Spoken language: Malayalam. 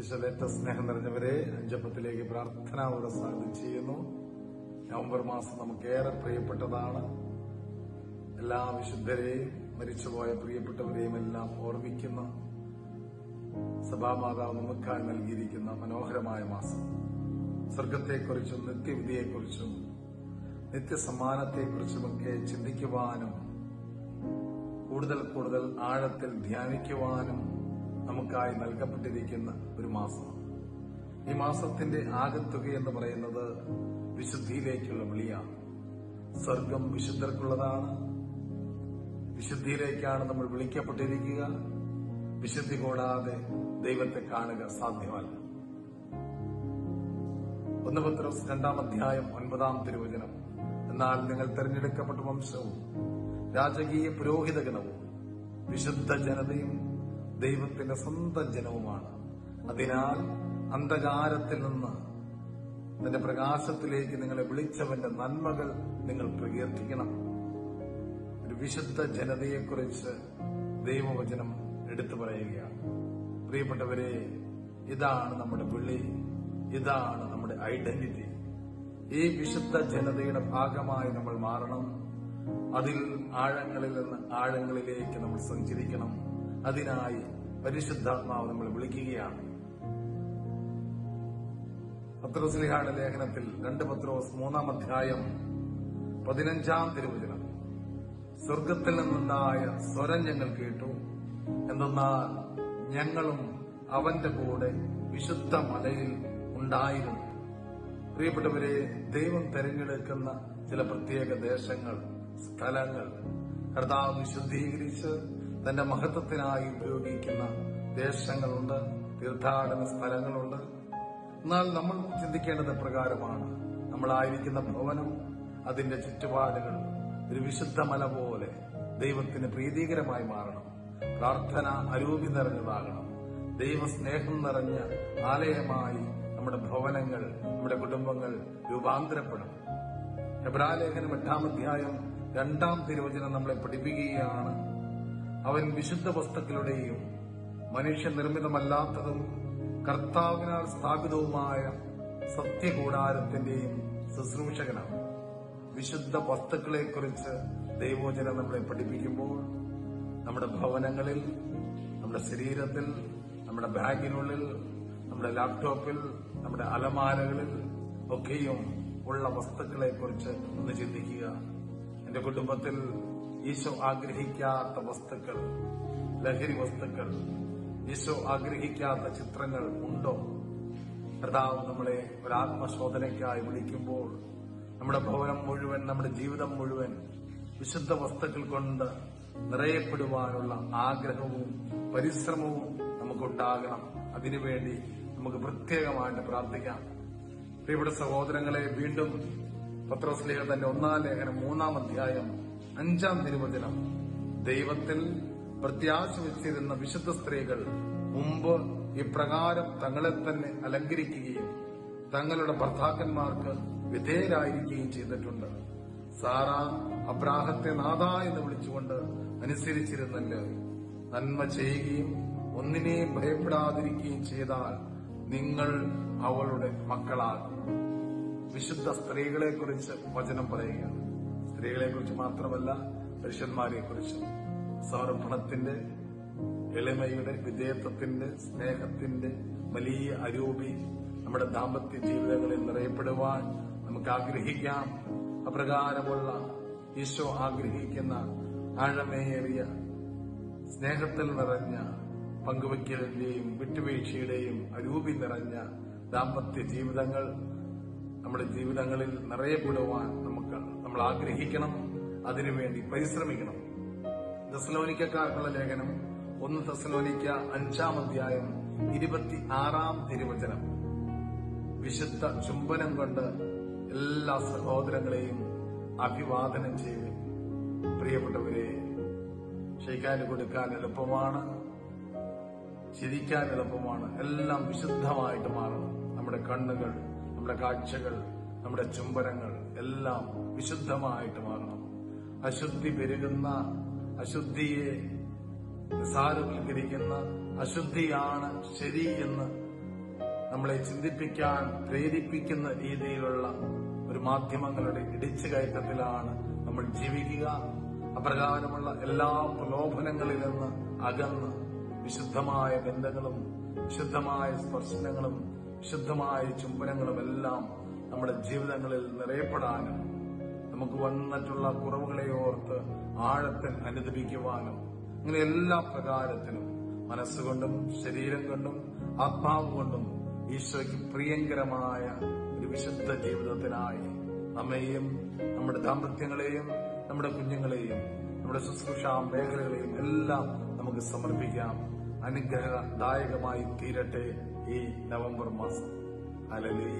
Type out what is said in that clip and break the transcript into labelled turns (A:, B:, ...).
A: ഈശ്വരേറ്റ സ്നേഹം നിറഞ്ഞവരെ അഞ്ചപ്പത്തിലേക്ക് പ്രാർത്ഥനാപൂർവ്വം സ്വാഗതം ചെയ്യുന്നു നവംബർ മാസം നമുക്കേറെ പ്രിയപ്പെട്ടതാണ് എല്ലാ വിശുദ്ധരെയും മരിച്ചുപോയ പ്രിയപ്പെട്ടവരെയും എല്ലാം ഓർമ്മിക്കുന്ന സഭാമാതാവ് നമുക്കായി നൽകിയിരിക്കുന്ന മനോഹരമായ മാസം സ്വർഗത്തെക്കുറിച്ചും നിത്യവിധിയെക്കുറിച്ചും നിത്യസമ്മാനത്തെക്കുറിച്ചുമൊക്കെ ചിന്തിക്കുവാനും കൂടുതൽ കൂടുതൽ ആഴത്തിൽ ധ്യാനിക്കുവാനും നമുക്കായി നൽകപ്പെട്ടിരിക്കുന്ന ഒരു മാസം ഈ മാസത്തിന്റെ ആകത്തുക എന്ന് പറയുന്നത് വിശുദ്ധിയിലേക്കുള്ള വിളിയാണ് സ്വർഗം വിശുദ്ധർക്കുള്ളതാണ് വിശുദ്ധിയിലേക്കാണ് നമ്മൾ വിളിക്കപ്പെട്ടിരിക്കുക വിശുദ്ധി കൂടാതെ ദൈവത്തെ കാണുക സാധ്യമല്ല ഒന്ന് പത്രോസ് രണ്ടാം അധ്യായം ഒൻപതാം തിരുവചനം എന്നാൽ നിങ്ങൾ തെരഞ്ഞെടുക്കപ്പെട്ട വംശവും രാജകീയ പുരോഹിത ഗണവും വിശുദ്ധ ജനതയും ദൈവത്തിന്റെ സ്വന്തം ജനവുമാണ് അതിനാൽ അന്ധകാരത്തിൽ നിന്ന് തന്റെ പ്രകാശത്തിലേക്ക് നിങ്ങളെ വിളിച്ചവന്റെ നന്മകൾ നിങ്ങൾ പ്രകീർത്തിക്കണം ഒരു വിശുദ്ധ ജനതയെക്കുറിച്ച് ദൈവവചനം എടുത്തു പറയുകയാണ് പ്രിയപ്പെട്ടവരെ ഇതാണ് നമ്മുടെ വിളി ഇതാണ് നമ്മുടെ ഐഡന്റിറ്റി ഈ വിശുദ്ധ ജനതയുടെ ഭാഗമായി നമ്മൾ മാറണം അതിൽ ആഴങ്ങളിൽ നിന്ന് ആഴങ്ങളിലേക്ക് നമ്മൾ സഞ്ചരിക്കണം അതിനായി പരിശുദ്ധാത്മാവ് നമ്മൾ വിളിക്കുകയാണ് പത്രോസ്ലിഹായുടെ ലേഖനത്തിൽ രണ്ട് പത്രോസ് മൂന്നാം അധ്യായം പതിനഞ്ചാം തിരുവചനം സ്വർഗത്തിൽ നിന്നുണ്ടായ സ്വരം ഞങ്ങൾ കേട്ടു എന്തെന്നാൽ ഞങ്ങളും അവന്റെ കൂടെ വിശുദ്ധ മലയിൽ ഉണ്ടായിരുന്നു പ്രിയപ്പെട്ടവരെ ദൈവം തെരഞ്ഞെടുക്കുന്ന ചില പ്രത്യേക ദേശങ്ങൾ സ്ഥലങ്ങൾ കർത്താവ് വിശുദ്ധീകരിച്ച് തന്റെ മഹത്വത്തിനായി ഉപയോഗിക്കുന്ന ദേശങ്ങളുണ്ട് തീർത്ഥാടന സ്ഥലങ്ങളുണ്ട് എന്നാൽ നമ്മൾ ചിന്തിക്കേണ്ടത് പ്രകാരമാണ് നമ്മളായിരിക്കുന്ന ഭവനം അതിന്റെ ചുറ്റുപാടുകൾ ഒരു വിശുദ്ധ മല പോലെ ദൈവത്തിന് പ്രീതികരമായി മാറണം പ്രാർത്ഥന അരൂപി നിറഞ്ഞതാകണം ദൈവസ്നേഹം നിറഞ്ഞ ആലയമായി നമ്മുടെ ഭവനങ്ങൾ നമ്മുടെ കുടുംബങ്ങൾ രൂപാന്തരപ്പെടണം ഹെബ്രാലേഖനം എട്ടാം അധ്യായം രണ്ടാം തിരുവചനം നമ്മളെ പഠിപ്പിക്കുകയാണ് അവൻ വിശുദ്ധ വസ്തുക്കളുടെയും മനുഷ്യനിർമ്മിതമല്ലാത്തതും കർത്താവിനാൽ സ്ഥാപിതവുമായ സത്യകൂടാരത്തിന്റെയും ശുശ്രൂഷകനാണ് വിശുദ്ധ വസ്തുക്കളെക്കുറിച്ച് ദൈവോചനം നമ്മളെ പഠിപ്പിക്കുമ്പോൾ നമ്മുടെ ഭവനങ്ങളിൽ നമ്മുടെ ശരീരത്തിൽ നമ്മുടെ ബാഗിനുള്ളിൽ നമ്മുടെ ലാപ്ടോപ്പിൽ നമ്മുടെ അലമാരകളിൽ ഒക്കെയും ഉള്ള വസ്തുക്കളെക്കുറിച്ച് ഒന്ന് ചിന്തിക്കുക എന്റെ കുടുംബത്തിൽ ഈശോ ആഗ്രഹിക്കാത്ത വസ്തുക്കൾ ലഹരി വസ്തുക്കൾ ഈശോ ആഗ്രഹിക്കാത്ത ചിത്രങ്ങൾ ഉണ്ടോ കർത്താവ് നമ്മളെ ഒരാത്മശോധനയ്ക്കായി വിളിക്കുമ്പോൾ നമ്മുടെ ഭവനം മുഴുവൻ നമ്മുടെ ജീവിതം മുഴുവൻ വിശുദ്ധ വസ്തുക്കൾ കൊണ്ട് നിറയപ്പെടുവാനുള്ള ആഗ്രഹവും പരിശ്രമവും നമുക്കുണ്ടാകണം അതിനുവേണ്ടി നമുക്ക് പ്രത്യേകമായിട്ട് പ്രാർത്ഥിക്കാം പ്രിയപ്പെട്ട സഹോദരങ്ങളെ വീണ്ടും പത്രോസ്ലേഖ തന്റെ ഒന്നാം ലേഖനം മൂന്നാം അധ്യായം അഞ്ചാം തിരുവചനം ദൈവത്തിൽ പ്രത്യാശ വെച്ചിരുന്ന വിശുദ്ധ സ്ത്രീകൾ മുമ്പ് ഇപ്രകാരം തങ്ങളെ തന്നെ അലങ്കരിക്കുകയും തങ്ങളുടെ ഭർത്താക്കന്മാർക്ക് വിധേയരായിരിക്കുകയും ചെയ്തിട്ടുണ്ട് സാറ അബ്രാഹത്തെ നാഥ എന്ന് വിളിച്ചുകൊണ്ട് അനുസരിച്ചിരുന്നല്ലോ നന്മ ചെയ്യുകയും ഒന്നിനെയും ഭയപ്പെടാതിരിക്കുകയും ചെയ്താൽ നിങ്ങൾ അവളുടെ മക്കളാകും വിശുദ്ധ സ്ത്രീകളെ കുറിച്ച് വചനം പറയുകയാണ് സ്ത്രീകളെ കുറിച്ച് മാത്രമല്ല പുരുഷന്മാരെ കുറിച്ചും സമർപ്പണത്തിന്റെ എളിമയുടെ വിധേയത്വത്തിന്റെ സ്നേഹത്തിന്റെ വലിയ അരൂപി നമ്മുടെ ദാമ്പത്യ ജീവിതങ്ങളിൽ നിറയപ്പെടുവാൻ നമുക്ക് ആഗ്രഹിക്കാം അപ്രകാരമുള്ള ഈശോ ആഗ്രഹിക്കുന്ന ആഴമേറിയ സ്നേഹത്തിൽ നിറഞ്ഞ പങ്കുവയ്ക്കലിന്റെയും വിട്ടുവീഴ്ചയുടെയും അരൂപി നിറഞ്ഞ ദാമ്പത്യ ജീവിതങ്ങൾ നമ്മുടെ ജീവിതങ്ങളിൽ നിറയപ്പെടുവാൻ നമുക്ക് നമ്മൾ ആഗ്രഹിക്കണം അതിനുവേണ്ടി പരിശ്രമിക്കണം ദസലോനിക്കാർക്കുള്ള ലേഖനം ഒന്ന് ദസലോനിക്ക അഞ്ചാം അധ്യായം ഇരുപത്തി ആറാം തിരുവചനം വിശുദ്ധ ചുംബനം കൊണ്ട് എല്ലാ സഹോദരങ്ങളെയും അഭിവാദനം ചെയ്യും പ്രിയപ്പെട്ടവരെ ക്ഷയിക്കാൻ കൊടുക്കാൻ എളുപ്പമാണ് ചിരിക്കാൻ എളുപ്പമാണ് എല്ലാം വിശുദ്ധമായിട്ട് മാറണം നമ്മുടെ കണ്ണുകൾ നമ്മുടെ കാഴ്ചകൾ നമ്മുടെ ചുംബനങ്ങൾ എല്ലാം വിശുദ്ധമായിട്ട് മാറണം അശുദ്ധി പെരുകുന്ന അശുദ്ധിയെ നിസാരവൽക്കരിക്കുന്ന അശുദ്ധിയാണ് ശരി എന്ന് നമ്മളെ ചിന്തിപ്പിക്കാൻ പ്രേരിപ്പിക്കുന്ന രീതിയിലുള്ള ഒരു മാധ്യമങ്ങളുടെ ഇടിച്ചു കയറ്റത്തിലാണ് നമ്മൾ ജീവിക്കുക അപ്രകാരമുള്ള എല്ലാ പ്രലോഭനങ്ങളിൽ നിന്ന് അകന്ന് വിശുദ്ധമായ ബന്ധങ്ങളും വിശുദ്ധമായ സ്പർശനങ്ങളും വിശുദ്ധമായ ചുംബനങ്ങളും എല്ലാം നമ്മുടെ ജീവിതങ്ങളിൽ നിറയപ്പെടാനും നമുക്ക് വന്നിട്ടുള്ള കുറവുകളെ ഓർത്ത് ആഴത്തിൽ അനുദപിക്കുവാനും അങ്ങനെ എല്ലാ പ്രകാരത്തിലും മനസ്സുകൊണ്ടും ശരീരം കൊണ്ടും ആത്മാവ് കൊണ്ടും ഈശോയ്ക്ക് പ്രിയങ്കരമായ ഒരു വിശുദ്ധ ജീവിതത്തിനായി നമ്മെയും നമ്മുടെ ദാമ്പത്യങ്ങളെയും നമ്മുടെ കുഞ്ഞുങ്ങളെയും നമ്മുടെ ശുശ്രൂഷ മേഖലകളെയും എല്ലാം നമുക്ക് സമർപ്പിക്കാം അനുഗ്രഹദായകമായി തീരട്ടെ ഈ നവംബർ മാസം ഹല്ലേലൂയ